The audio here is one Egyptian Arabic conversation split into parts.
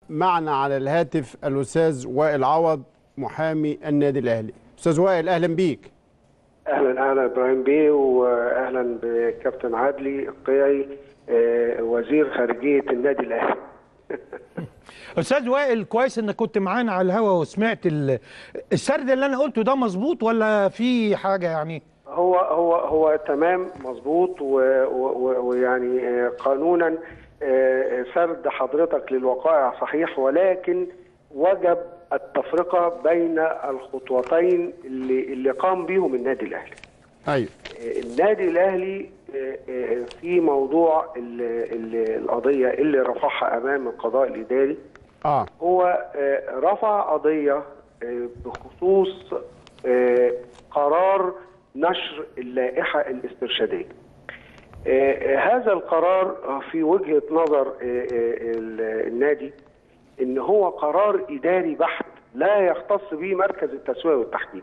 معنا على الهاتف الاستاذ وائل عوض محامي النادي الاهلي استاذ وائل اهلا بيك اهلا اهلا ابراهيم بيه واهلا بكابتن عدلي القيعي آه، وزير خارجيه النادي الاهلي استاذ وائل كويس انك كنت معانا على الهوا وسمعت ال- السرد اللي انا قلته ده مظبوط ولا في حاجه يعني هو هو هو تمام مظبوط و- و- و- ويعني آه، قانونا آه، سرد حضرتك للوقائع صحيح ولكن وجب التفرقه بين الخطوتين اللي اللي قام بيهم النادي الاهلي. ايوه النادي الاهلي آه، آه، في موضوع ال- ال- القضيه اللي رفعها امام القضاء الاداري اه هو آه، رفع قضيه آه، بخصوص آه، قرار نشر اللائحه الاسترشاديه. آه، آه، هذا القرار آه، في وجهه نظر آه، آه، ال- النادي ان هو قرار اداري بحت لا يختص به مركز التسويه والتحكيم.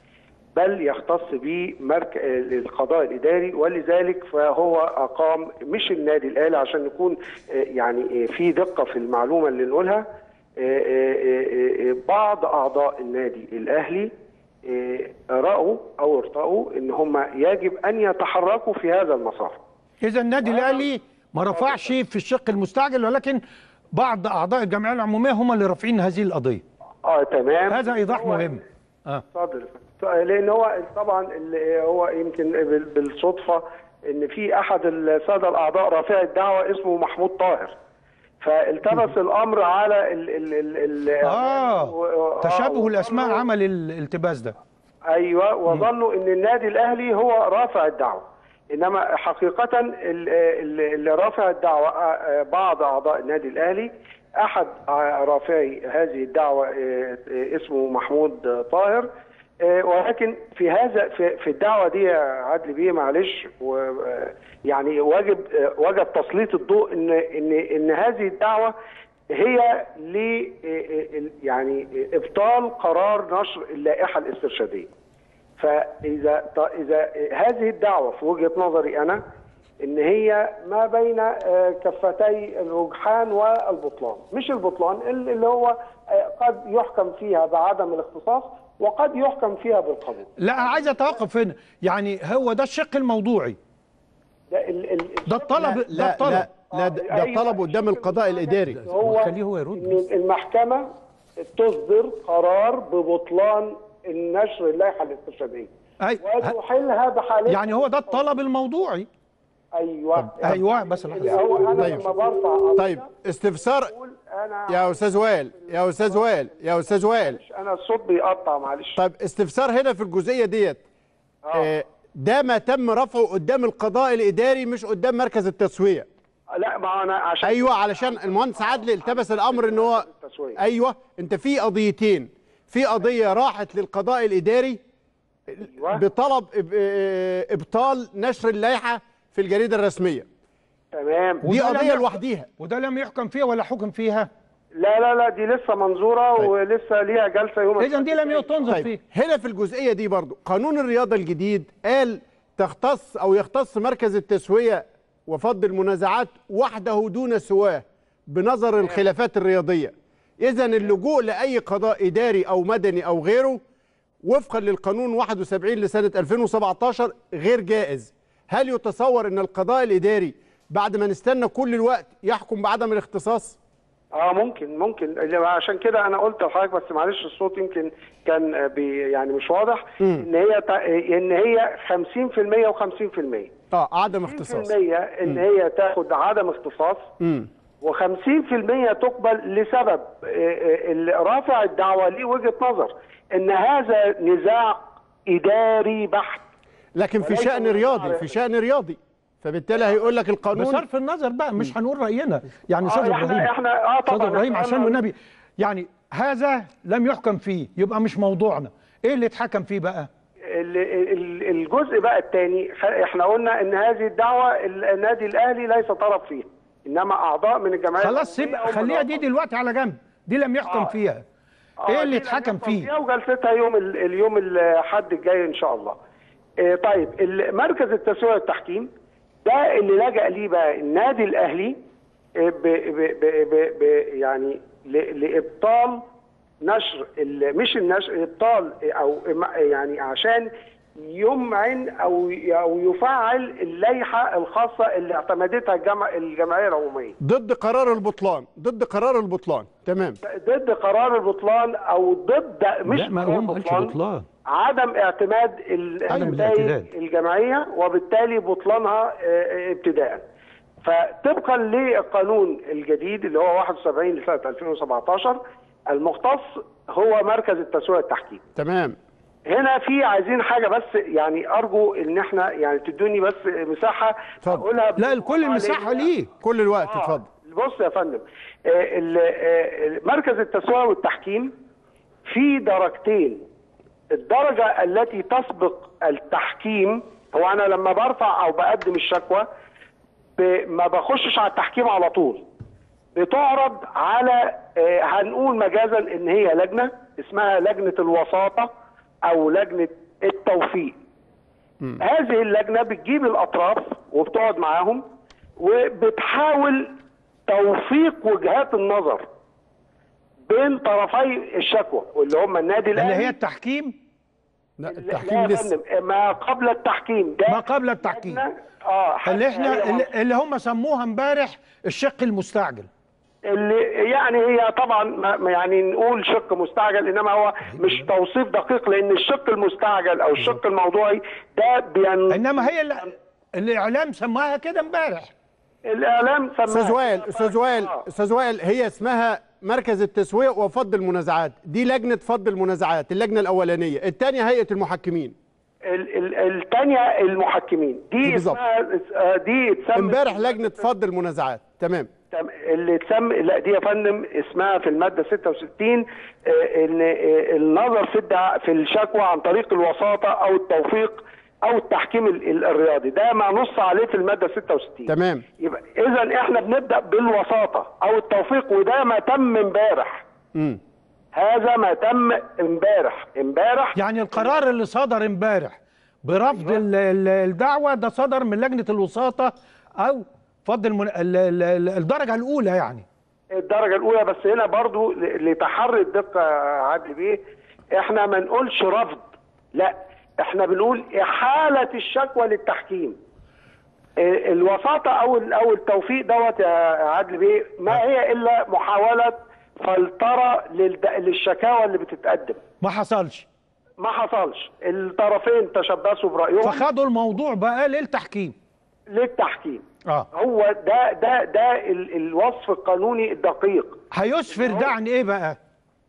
بل يختص به مرك... القضاء الاداري ولذلك فهو اقام مش النادي الاهلي عشان نكون آه، يعني آه، في دقه في المعلومه اللي نقولها آه، آه، آه، آه، بعض اعضاء النادي الاهلي آه، راوا او ارتأوا ان هم يجب ان يتحركوا في هذا المسار. اذا النادي الاهلي ما رفعش في الشق المستعجل ولكن بعض اعضاء الجمعيه العموميه هم اللي رافعين هذه القضيه اه تمام هذا ايضاح هو- مهم اه اتفضل لان هو طبعا اللي هو يمكن بال- بالصدفه ان في احد الساده الاعضاء رافع الدعوه اسمه محمود طاهر فالتبس الامر على ال ال ال ال اه تشابه آه، الاسماء وظنوا- عمل الالتباس ده ايوه وظنوا ان النادي الاهلي هو رافع الدعوه انما حقيقه ال- ال- اللي رافع الدعوه آه، بعض اعضاء النادي الاهلي احد آه، رافعي هذه الدعوه آه، آه، اسمه محمود آه، طاهر آه، ولكن في هذا في, في الدعوه دي يا عدلي بيه معلش و- آه، يعني واجب آه، وجب تسليط الضوء ان ان ان هذه الدعوه هي ل آه، آه، يعني آه، ابطال قرار نشر اللائحه الاسترشاديه. فاذا ط- اذا هذه الدعوه في وجهه نظري انا ان هي ما بين آه، كفتي الرجحان والبطلان مش البطلان ال- اللي هو آه، قد يحكم فيها بعدم الاختصاص وقد يحكم فيها بالقبول لا انا عايز اتوقف هنا يعني هو ده الشق الموضوعي ده ال- ال- ده الطلب ده لا الطلب لا لا ده ده أيوة. طلب قدام القضاء الاداري هو خليه هو يرد ان المحكمه تصدر قرار ببطلان النشر اللائحه الاسترشاديه أي... وتحلها بحالتها يعني هو ده الطلب الموضوعي ايوه ايوه بس اللي هو انا طيب. لما برفع قضية طيب استفسار بقول انا يا استاذ وائل يا استاذ وائل يا استاذ وائل انا الصوت بيقطع معلش طيب استفسار هنا في الجزئيه ديت آه، ده ما تم رفعه قدام القضاء الاداري مش قدام مركز التسويه لا ما انا عشان ايوه علشان المهندس عادل التبس الامر ان هو التسوية. ايوه انت في قضيتين في قضيه راحت للقضاء الاداري أيوة. بطلب إب- آه، ابطال نشر اللائحه في الجريده الرسميه تمام دي وده لم قضيه يحكم- لوحديها وده لم يحكم فيها ولا حكم فيها لا لا لا دي لسه منظوره طيب. ولسه ليها جلسه يوم اذا دي لم تنظر طيب فيها هنا في الجزئيه دي برضو قانون الرياضه الجديد قال تختص او يختص مركز التسويه وفض المنازعات وحده دون سواه بنظر الخلافات الرياضيه اذا اللجوء لاي قضاء اداري او مدني او غيره وفقا للقانون 71 لسنه 2017 غير جائز هل يتصور ان القضاء الاداري بعد ما نستنى كل الوقت يحكم بعدم الاختصاص اه ممكن ممكن عشان كده انا قلت لحضرتك بس معلش الصوت يمكن كان آه، بي يعني مش واضح ان هي تع- ان هي 50% و50% اه عدم اختصاص 50% ان هي تاخد عدم اختصاص امم و50% تقبل لسبب آه، آه، اللي رافع الدعوه ليه وجهه نظر ان هذا نزاع اداري بحت لكن في وليس شأن من رياضي الشعر. في شأن رياضي فبالتالي هيقول لك القانون بصرف النظر بقى مش هنقول راينا يعني استاذ آه، إحنا- ابراهيم إحنا- آه، استاذ طبعاً، ابراهيم إحنا- عشان والنبي يعني هذا لم يحكم فيه يبقى مش موضوعنا ايه اللي اتحكم فيه بقى ال- ال- الجزء بقى الثاني احنا قلنا ان هذه الدعوه النادي الاهلي ليس طرف فيها انما اعضاء من الجمعيه خلاص العمومية سيب هم خليها دي الأفضل. دلوقتي على جنب دي لم يحكم آه. فيها آه، ايه اللي دي اتحكم هنحكم فيه فيها وجلستها يوم ال- اليوم الحد الجاي ان شاء الله آه، طيب ال- مركز التسويه والتحكيم ده اللي لجأ ليه بقى النادي الاهلي آه، ب ب ب ب ب يعني ل- لابطال نشر ال- مش النشر ابطال او إما- يعني عشان يمعن او او يفعل اللائحه الخاصه اللي اعتمدتها الجمع الجمعيه العموميه ضد قرار البطلان ضد قرار البطلان تمام ضد قرار البطلان او ضد مش لا ما قرار هو ما قالش بطلان عدم اعتماد ال- عدم النتائج الاعتداد. الجمعيه وبالتالي بطلانها آه، آه، ابتداء فطبقا للقانون الجديد اللي هو 71 لسنه 2017 المختص هو مركز التسويه التحكيم تمام هنا في عايزين حاجه بس يعني ارجو ان احنا يعني تدوني بس مساحه اتفضل. اقولها لا الكل المساحه ليه كل الوقت آه، اتفضل بص يا فندم آه، ال- آه، مركز التسويه والتحكيم في درجتين الدرجه التي تسبق التحكيم هو انا لما برفع او بقدم الشكوى ب- ما بخشش على التحكيم على طول بتعرض على آه، هنقول مجازا ان هي لجنه اسمها لجنه الوساطه او لجنه التوفيق هذه اللجنه بتجيب الاطراف وبتقعد معاهم وبتحاول توفيق وجهات النظر بين طرفي الشكوى واللي هم النادي اللي الاهلي هي التحكيم لا لا التحكيم يا لسه فندم، ما قبل التحكيم ده ما قبل التحكيم لجنة- اه اللي هي احنا اللي, منصة. اللي هم سموها امبارح الشق المستعجل اللي يعني هي طبعا ما ما يعني نقول شق مستعجل انما هو مش توصيف دقيق لان الشق المستعجل او الشق الموضوعي ده بين انما هي اللي الاعلام سماها كده امبارح الاعلام سماها استاذ وائل استاذ وائل آه. استاذ وائل هي اسمها مركز التسويه وفض المنازعات دي لجنه فض المنازعات اللجنه الاولانيه الثانيه هيئه المحكمين ال- ال- الثانيه المحكمين دي بالظبط. اسمها آه، دي اتسمت امبارح لجنه فض المنازعات تمام تم- اللي تسمى لا دي يا فندم اسمها في الماده 66 آه، ان آه، النظر في الدع... في الشكوى عن طريق الوساطه او التوفيق او التحكيم ال- ال- الرياضي ده ما نص عليه في الماده 66 تمام يبقى اذا احنا بنبدا بالوساطه او التوفيق وده ما تم امبارح امم هذا ما تم امبارح امبارح يعني القرار اللي صدر امبارح برفض ال- ال- الدعوه ده صدر من لجنه الوساطه او فض المن... ال- ال- ال- الدرجه الاولى يعني الدرجة الأولى بس هنا برضو ل- لتحري الدقة يا عادل بيه احنا ما نقولش رفض لا احنا بنقول إحالة الشكوى للتحكيم ال- الوساطة أو ال- أو التوفيق دوت يا عادل بيه ما هي إلا محاولة فلترة للد- للشكاوى اللي بتتقدم ما حصلش ما حصلش الطرفين تشبثوا برأيهم فخدوا الموضوع بقى للتحكيم للتحكيم اه هو ده ده ده ال- الوصف القانوني الدقيق هيسفر ده عن ايه بقى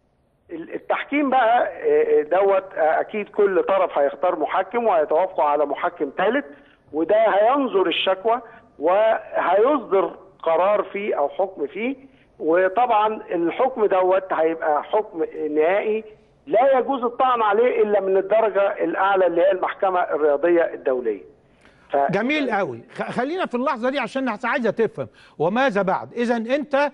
التحكيم بقى آه، دوت آه، اكيد كل طرف هيختار محكم وهيتوافقوا على محكم ثالث وده هينظر الشكوى وهيصدر قرار فيه او حكم فيه وطبعا الحكم دوت هيبقى حكم نهائي لا يجوز الطعن عليه الا من الدرجه الاعلى اللي هي المحكمه الرياضيه الدوليه. ف- جميل قوي خ- خلينا في اللحظه دي عشان الناس عايزه تفهم وماذا بعد اذا انت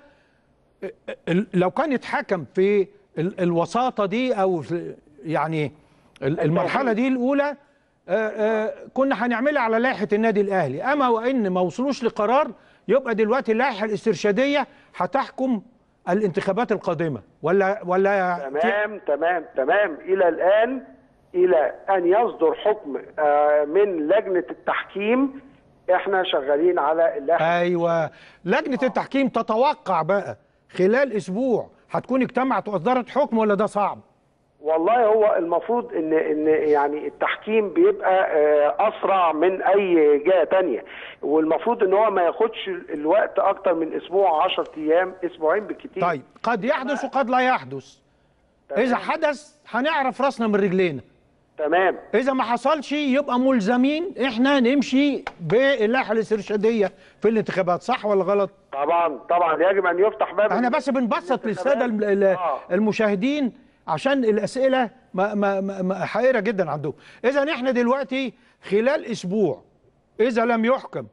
ال- لو كان يتحكم في ال- الوساطه دي او في يعني ال- المرحله دي الاولى آه، آه، كنا هنعملها على لائحه النادي الاهلي اما وان ما وصلوش لقرار يبقى دلوقتي اللائحه الاسترشاديه هتحكم الانتخابات القادمه ولا ولا في- تمام تمام تمام الى الان الى ان يصدر حكم آه، من لجنه التحكيم احنا شغالين على اللائحه ايوه لجنه التحكيم تتوقع بقى خلال اسبوع هتكون اجتمعت واصدرت حكم ولا ده صعب والله هو المفروض ان ان يعني التحكيم بيبقى آه، اسرع من اي جهه تانية والمفروض ان هو ما ياخدش الوقت اكتر من اسبوع 10 ايام اسبوعين بالكتير طيب قد يحدث وقد لا يحدث اذا حدث هنعرف راسنا من رجلينا تمام اذا ما حصلش يبقى ملزمين احنا نمشي باللائحه الاسترشاديه في الانتخابات صح ولا غلط طبعا طبعا يجب ان يفتح باب احنا بس بنبسط للساده الم- ال- آه. المشاهدين عشان الاسئله ما ما ما- ما حائره جدا عندهم اذا احنا دلوقتي خلال اسبوع اذا لم يحكم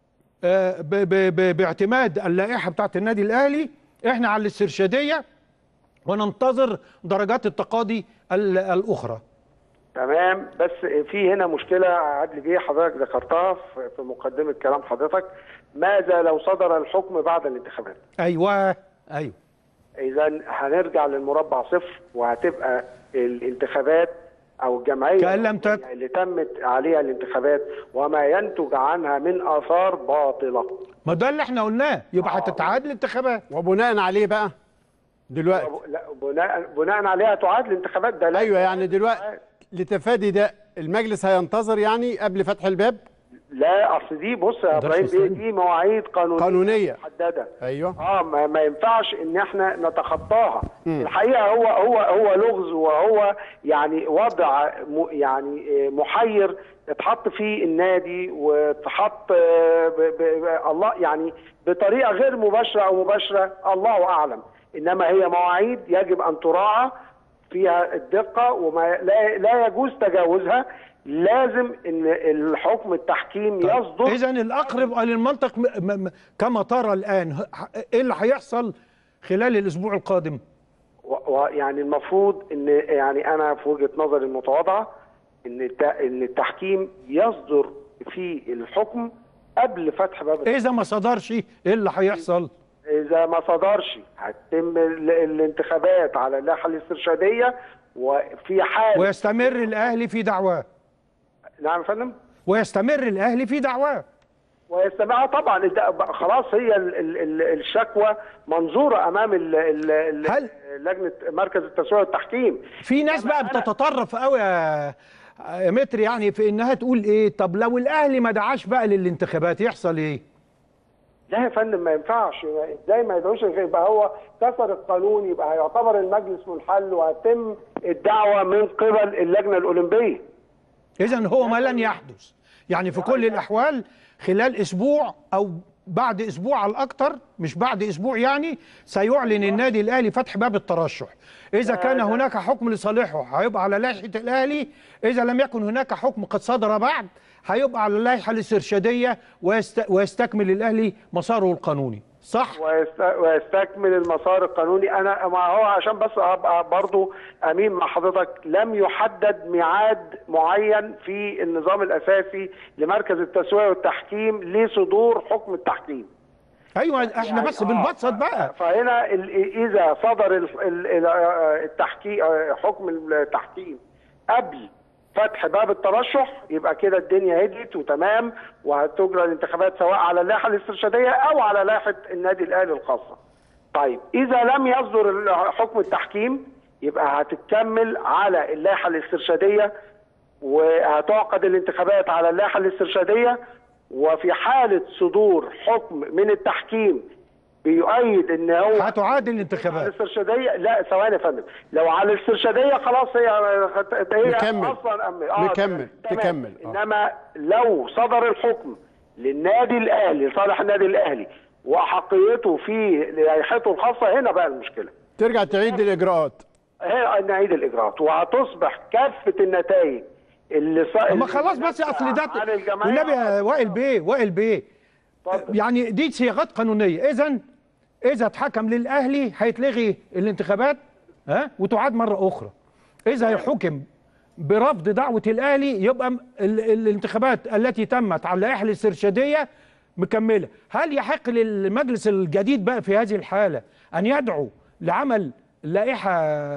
آه، ب- ب- ب- باعتماد اللائحه بتاعت النادي الاهلي احنا على الاسترشاديه وننتظر درجات التقاضي ال- الاخرى تمام بس في هنا مشكله عدل بيه حضرتك ذكرتها في في مقدمه كلام حضرتك ماذا لو صدر الحكم بعد الانتخابات ايوه ايوه اذا هنرجع للمربع صفر وهتبقى الانتخابات او الجمعيه كأن لم تك- اللي تمت عليها الانتخابات وما ينتج عنها من اثار باطله ما ده اللي احنا قلناه يبقى هتتعاد الانتخابات وبناء عليه بقى دلوقتي لا بناء بناء عليها تعاد الانتخابات ده لا ايوه يعني دلوقتي لتفادي ده المجلس هينتظر يعني قبل فتح الباب لا اصل دي بص يا ده ابراهيم مش دي, مستحيل. دي مواعيد قانونيه قانونية. محدده ايوه اه ما, ما ينفعش ان احنا نتخطاها الحقيقه هو هو هو لغز وهو يعني وضع م يعني آه، محير اتحط فيه النادي واتحط آه، ب ب ب الله يعني بطريقه غير مباشره او مباشره الله اعلم انما هي مواعيد يجب ان تراعى فيها الدقه وما لا, لا يجوز تجاوزها لازم ان الحكم التحكيم يصدر اذا الاقرب للمنطق م- م- م- كما ترى الان ه- ايه اللي هيحصل خلال الاسبوع القادم ويعني المفروض ان يعني انا في وجهه نظري المتواضعه ان الت- ان التحكيم يصدر في الحكم قبل فتح باب الت- اذا ما صدرش ايه اللي هيحصل اذا ما صدرش هتتم ال- الانتخابات على اللائحه الاسترشاديه وفي حال ويستمر الاهلي في دعواه نعم يا فندم ويستمر الاهلي في دعواه ويستمع طبعا الد- خلاص هي ال ال ال الشكوى منظوره امام ال ال ال هل- لجنه مركز التسويه والتحكيم في ناس بقى بتتطرف قوي يا يا متر يعني في انها تقول ايه طب لو الاهلي ما دعاش بقى للانتخابات يحصل ايه لا يا فندم ما ينفعش ازاي ما يدعوش يبقى هو كسر القانون يبقى هيعتبر المجلس منحل وهتم الدعوه من قبل اللجنه الاولمبيه اذا هو ما لن يحدث يعني في كل الاحوال خلال اسبوع او بعد اسبوع على الاكثر مش بعد اسبوع يعني سيعلن النادي الاهلي فتح باب الترشح اذا كان هناك حكم لصالحه هيبقى على لائحه الاهلي اذا لم يكن هناك حكم قد صدر بعد هيبقى على اللائحه الاسترشاديه ويست... ويستكمل الاهلي مساره القانوني صح ويست... ويستكمل المسار القانوني انا ما هو عشان بس ابقى برضو امين مع حضرتك لم يحدد ميعاد معين في النظام الاساسي لمركز التسويه والتحكيم لصدور حكم التحكيم ايوه احنا بس بنبسط بقى فهنا ال- اذا صدر ال- ال- ال- التحكيم حكم التحكيم قبل فتح باب الترشح يبقى كده الدنيا هديت وتمام وهتجرى الانتخابات سواء على اللائحه الاسترشاديه او على لائحه النادي الاهلي الخاصه. طيب اذا لم يصدر ال- حكم التحكيم يبقى هتكمل على اللائحه الاسترشاديه وهتعقد الانتخابات على اللائحه الاسترشاديه وفي حاله صدور حكم من التحكيم بيؤيد ان هو هتعاد على الانتخابات الاسترشاديه لا ثواني يا فندم لو على الاسترشاديه خلاص هي هي نكمل. اصلا أم... نكمل. تمام. تكمل. آه. انما لو صدر الحكم للنادي الاهلي لصالح النادي الاهلي واحقيته في لائحته الخاصه هنا بقى المشكله ترجع تعيد الاجراءات هي نعيد الاجراءات وهتصبح كافه النتائج اللي ص... اما خلاص بس اصل ده عن الجمعيه والنبي يا وائل بيه وائل بيه اتفضل. يعني دي صياغات قانونيه اذا اذا اتحكم للاهلي هيتلغي الانتخابات ها وتعاد مره اخرى اذا حكم برفض دعوه الاهلي يبقى م- ال- الانتخابات التي تمت على اللائحه الاسترشاديه مكمله هل يحق للمجلس الجديد بقى في هذه الحاله ان يدعو لعمل لائحه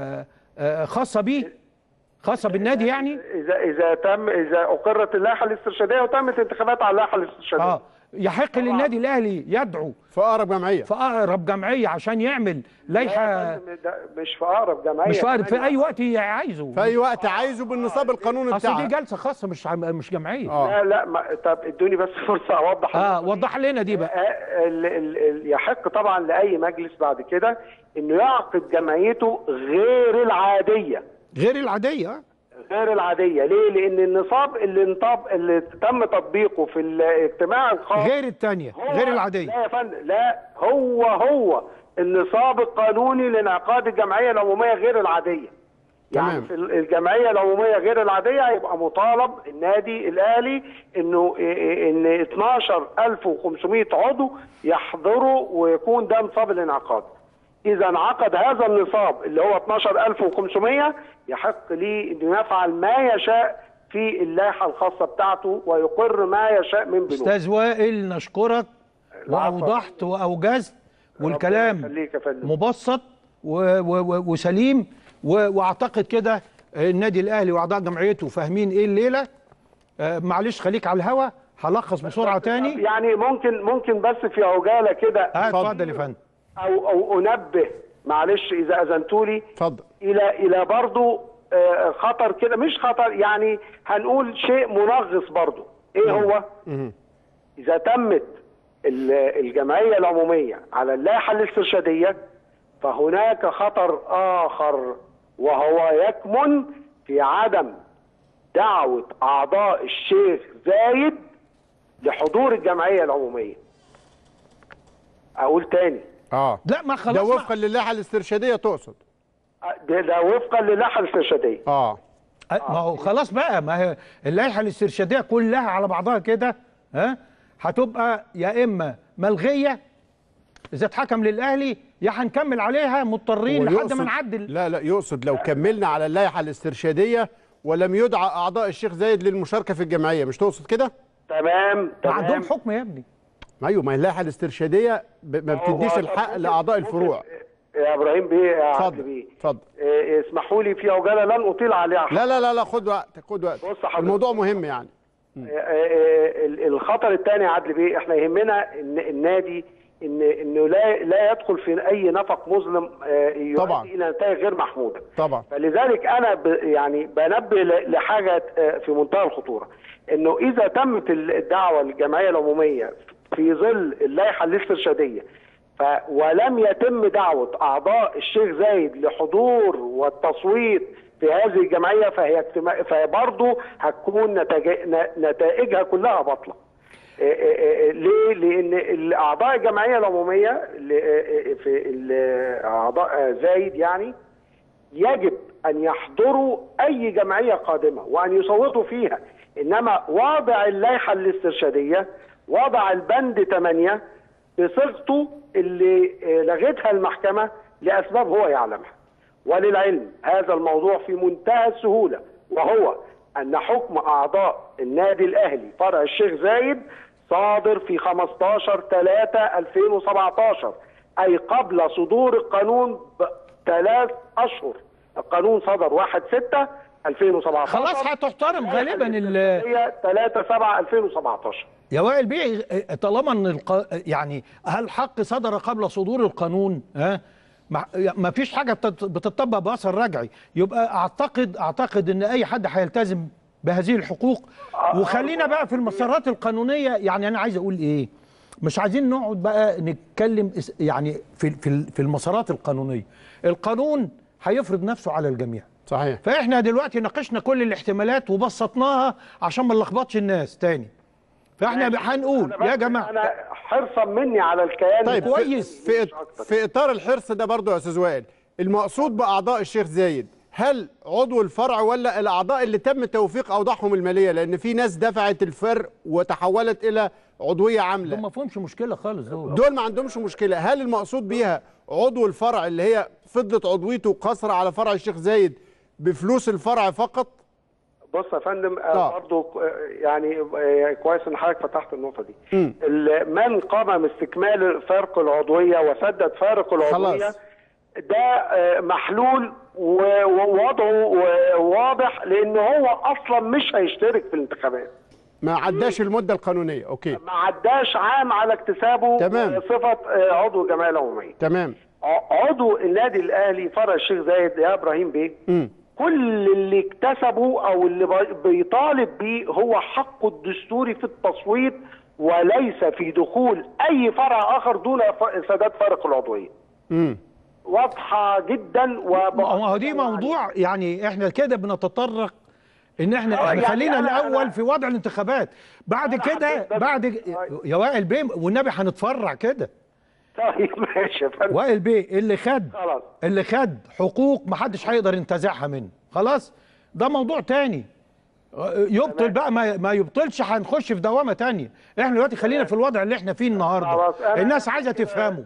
آه، خاصه به خاصه بالنادي يعني اذا اذا تم اذا اقرت اللائحه الاسترشاديه وتمت انتخابات على اللائحه الاسترشاديه اه يحق للنادي الاهلي يدعو في اقرب جمعيه في اقرب جمعيه عشان يعمل لا يا لائحه فندم، ده مش في اقرب جمعيه مش فارق في كمان. اي وقت عايزه في اي وقت عايزه بالنصاب القانوني اصل دي بتاعها جلسه خاصه مش عم- مش جمعيه اه لا لا ما طب ادوني بس فرصه اوضح اه وضح لنا دي بقى آه، ال- ال- ال- يحق طبعا لاي مجلس بعد كده انه يعقد جمعيته غير العاديه غير العاديه آه. غير العاديه ليه لان النصاب اللي انطب اللي تم تطبيقه في الاجتماع الخاص غير الثانيه هو- غير العاديه لا يا فندم لا هو هو النصاب القانوني لانعقاد الجمعيه العموميه غير العاديه يعني تمام. في الجمعيه العموميه غير العاديه هيبقى مطالب النادي الاهلي انه ان 12500 عضو يحضروا ويكون ده نصاب الانعقاد اذا انعقد هذا النصاب اللي هو 12500 يحق ليه انه يفعل ما يشاء في اللائحه الخاصه بتاعته ويقر ما يشاء من بنود استاذ وائل نشكرك العفو. واوضحت واوجزت والكلام يخليك يا فندم. مبسط و- و- و- وسليم و- واعتقد كده النادي الاهلي واعضاء جمعيته فاهمين ايه الليله آه، معلش خليك على الهوا هلخص بسرعه تاني يعني ممكن ممكن بس في عجاله كده آه، اتفضل يا فندم او او انبه معلش اذا اذنتوا لي اتفضل الى الى برضه آه، خطر كده مش خطر يعني هنقول شيء منغص برضه ايه هو اذا تمت ال- الجمعيه العموميه على اللائحه الاسترشاديه فهناك خطر اخر وهو يكمن في عدم دعوه اعضاء الشيخ زايد لحضور الجمعيه العموميه اقول تاني اه لا ما خلاص ده ما- وفقا للائحه الاسترشاديه تقصد ده, ده وفقا للائحه الاسترشاديه اه ما هو خلاص بقى ما هي اللائحه الاسترشاديه كلها على بعضها كده ها هتبقى يا اما ملغيه اذا اتحكم للاهلي يا هنكمل عليها مضطرين هو لحد ما يقصد- نعدل لا لا يقصد لو كملنا على اللائحه الاسترشاديه ولم يدعى اعضاء الشيخ زايد للمشاركه في الجمعيه مش تقصد كده؟ تمام ما تمام عندهم حكم يا ابني ايوه ما هي اللائحه الاسترشاديه ب- ما هو- بتديش هو- الحق ممكن- لاعضاء ممكن- الفروع يا ابراهيم بيه يا عبد اتفضل بيه اتفضل إيه، اسمحوا لي في عجاله لن اطيل عليها لا لا لا لا خد وقتك خد وقتك بص حضرتك. الموضوع مهم يعني إيه، إيه، ال- الخطر الثاني يا عدل بيه احنا يهمنا ان النادي ان انه لا لا يدخل في اي نفق مظلم آه، يؤدي طبعاً. الى نتائج غير محموده طبعا فلذلك انا ب يعني بنبه ل- لحاجه آه، في منتهى الخطوره انه اذا تمت ال- الدعوه للجمعيه العموميه في ظل اللائحه الاسترشاديه ف ولم يتم دعوه اعضاء الشيخ زايد لحضور والتصويت في هذه الجمعيه فهي اجتماع فبرضه هتكون نتائج- ن- نتائجها كلها باطله. إيه إيه إيه ليه؟ لان الاعضاء الجمعيه العموميه اللي- إيه إيه في ال- اعضاء زايد يعني يجب ان يحضروا اي جمعيه قادمه وان يصوتوا فيها انما وضع اللائحه الاسترشاديه وضع البند 8 بصيغته اللي آه، لغتها المحكمه لاسباب هو يعلمها وللعلم هذا الموضوع في منتهى السهوله وهو ان حكم اعضاء النادي الاهلي فرع الشيخ زايد صادر في 15 3 2017 اي قبل صدور القانون بثلاث اشهر القانون صدر 1 6 2017 خلاص هتحترم غالبا ال- هي 3 7 2017 يا وائل بيه طالما ان الق... يعني هل حق صدر قبل صدور القانون ها ما- ما فيش حاجه بتت- بتطبق باثر رجعي يبقى اعتقد اعتقد ان اي حد هيلتزم بهذه الحقوق وخلينا بقى في المسارات القانونيه يعني انا عايز اقول ايه مش عايزين نقعد بقى نتكلم اس- يعني في في في المسارات القانونيه القانون هيفرض نفسه على الجميع صحيح فاحنا دلوقتي ناقشنا كل الاحتمالات وبسطناها عشان ما نلخبطش الناس تاني فاحنا هنقول أنا يا بس- جماعه انا حرصا مني على الكيان طيب في- كويس. في مش أكتر. في اطار الحرص ده برضو يا استاذ وائل المقصود باعضاء الشيخ زايد هل عضو الفرع ولا الاعضاء اللي تم توفيق اوضاعهم الماليه لان في ناس دفعت الفرق وتحولت الى عضويه دول عامله ما فيهمش مشكله خالص دول دول ما عندهمش مشكله هل المقصود بيها عضو الفرع اللي هي فضلت عضويته قاصره على فرع الشيخ زايد بفلوس الفرع فقط بص يا فندم آه. آه. برضو آه، يعني آه، كويس ان حضرتك فتحت النقطه دي ال- من قام باستكمال فارق العضويه وسدد فارق العضويه خلاص. ده آه، محلول و- ووضعه و- واضح لان هو اصلا مش هيشترك في الانتخابات ما عداش المده القانونيه اوكي ما عداش عام على اكتسابه تمام. آه، صفه آه، عضو الجمعيه العموميه تمام ع- عضو النادي الاهلي فرع الشيخ زايد يا ابراهيم بيه مم. كل اللي اكتسبه او اللي بي- بيطالب بيه هو حقه الدستوري في التصويت وليس في دخول اي فرع اخر دون ف- سداد فارق العضويه مم. واضحه جدا وب... ما هو دي موضوع يعني احنا كده بنتطرق ان احنا, آه، احنا يعني خلينا أنا- الاول أنا- في وضع الانتخابات بعد أنا كده حبيت بس- بعد آه. يا وائل بيه والنبي هنتفرع كده طيب ماشي يا فندم وائل بيه اللي خد خلاص اللي خد حقوق ما حدش هيقدر ينتزعها منه خلاص ده موضوع تاني يبطل بقى ما, ما يبطلش هنخش في دوامه تانية احنا دلوقتي خلينا في الوضع اللي احنا فيه النهارده خلاص، أنا- الناس عايزه تفهمه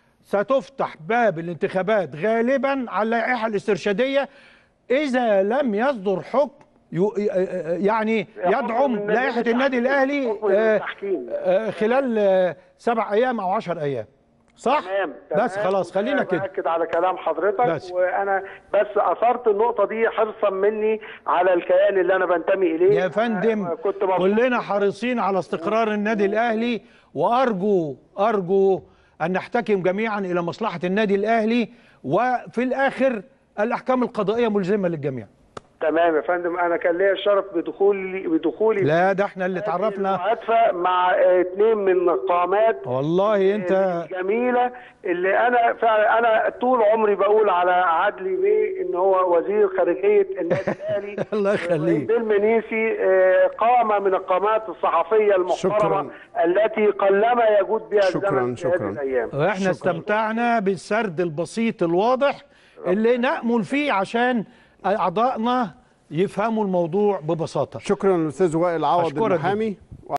ستفتح باب الانتخابات غالبا على اللائحه الاسترشاديه اذا لم يصدر حكم يو- يعني يدعم من لائحه التحكيم. النادي الاهلي حكم آه، التحكيم. آه، خلال آه، سبع ايام او عشر ايام صح تمام بس تمام. خلاص خلينا كده باكد على كلام حضرتك بس. وانا بس اثرت النقطه دي حرصا مني على الكيان اللي انا بنتمي اليه يا فندم أنا كنت مبسوط كلنا حريصين على استقرار النادي الاهلي وارجو ارجو ان نحتكم جميعا الى مصلحه النادي الاهلي وفي الاخر الاحكام القضائيه ملزمه للجميع تمام يا فندم انا كان ليا الشرف بدخولي بدخولي لا ده احنا اللي هذه اتعرفنا المعاتفه مع آه، اثنين من قامات والله انت جميله اللي انا فعلا انا طول عمري بقول على عدلي بيه ان هو وزير خارجيه النادي الاهلي الله يخليك. بالمنيسي آه، قامه من القامات الصحفيه المحترمه شكراً. التي قلما يجود بها شكراً، الزمن في هذه شكراً. الايام واحنا شكراً. استمتعنا بالسرد البسيط الواضح اللي نأمل فيه عشان اعضائنا يفهموا الموضوع ببساطه شكرا للاستاذ وائل عوض أشكرك المحامي